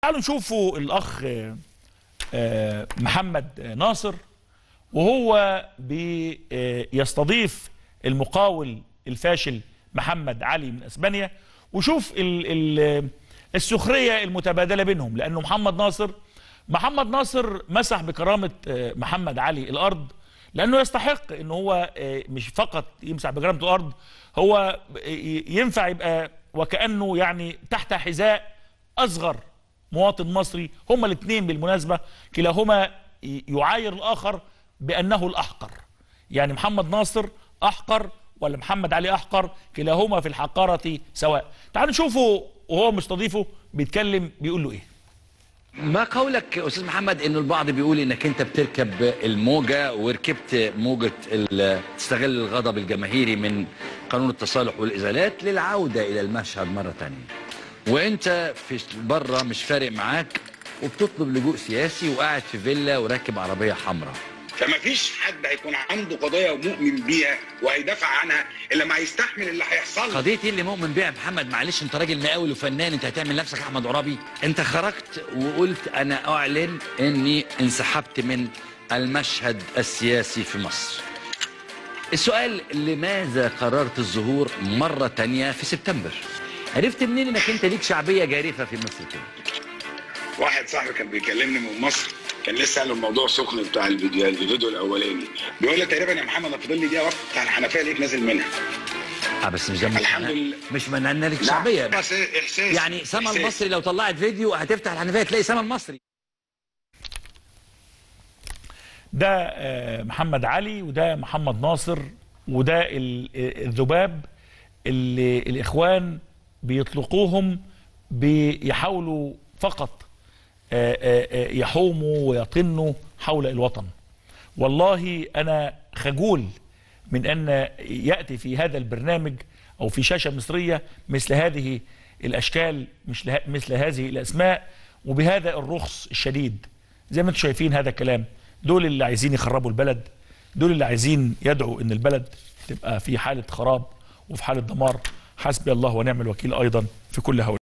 تعالوا نشوفوا الاخ آه، آه، محمد ناصر وهو بيستضيف المقاول الفاشل محمد علي من اسبانيا وشوف ال ال السخريه المتبادله بينهم لانه محمد ناصر محمد ناصر مسح بكرامه آه، محمد علي الارض لانه يستحق ان هو آه، مش فقط يمسح بكرامه الارض هو ي- ينفع يبقى وكانه يعني تحت حذاء اصغر مواطن مصري هما الاثنين بالمناسبه كلاهما ي- يعاير الاخر بانه الاحقر يعني محمد ناصر احقر ولا محمد علي احقر كلاهما في الحقاره سواء تعالوا نشوفوا وهو مستضيفه بيتكلم بيقول له ايه ما قولك استاذ محمد انه البعض بيقول انك انت بتركب الموجه وركبت موجه ال- تستغل الغضب الجماهيري من قانون التصالح والازالات للعوده الى المشهد مره ثانيه وانت في بره مش فارق معاك وبتطلب لجوء سياسي وقاعد في فيلا وراكب عربيه حمراء فما فيش حد هيكون عنده قضيه ومؤمن بيها وهيدافع عنها الا ما يستحمل اللي هيحصل له. قضيه ايه اللي مؤمن بيها يا محمد معلش انت راجل مقاول وفنان انت هتعمل نفسك احمد عرابي انت خرجت وقلت انا اعلن اني انسحبت من المشهد السياسي في مصر السؤال لماذا قررت الظهور مرة تانية في سبتمبر عرفت منين انك انت ليك شعبية جارفة في مصر كده واحد صاحبي كان بيكلمني من مصر كان لسه قال له الموضوع سخن بتاع الفيديو الفيديو الاولاني بيقول لي تقريبا يا محمد انا فاضل لي دقيقه وقت بتاع الحنفيه لقيت نازل منها اه بس مش ده مش الحمد معناه- لله. مش معناه ان ليك شعبية بس احساس يعني سما إحساس. المصري لو طلعت فيديو هتفتح الحنفية تلاقي سما المصري ده آه، محمد علي وده محمد ناصر وده ال- آه، الذباب اللي الاخوان بيطلقوهم بيحاولوا فقط آه، آه، آه، يحوموا ويطنوا حول الوطن والله انا خجول من ان ياتي في هذا البرنامج او في شاشه مصريه مثل هذه الاشكال مثل مثل هذه الاسماء وبهذا الرخص الشديد زي ما انتم شايفين هذا الكلام دول اللي عايزين يخربوا البلد دول اللي عايزين يدعوا ان البلد تبقى في حاله خراب وفي حاله دمار حسبي الله ونعم الوكيل ايضا في كل هؤلاء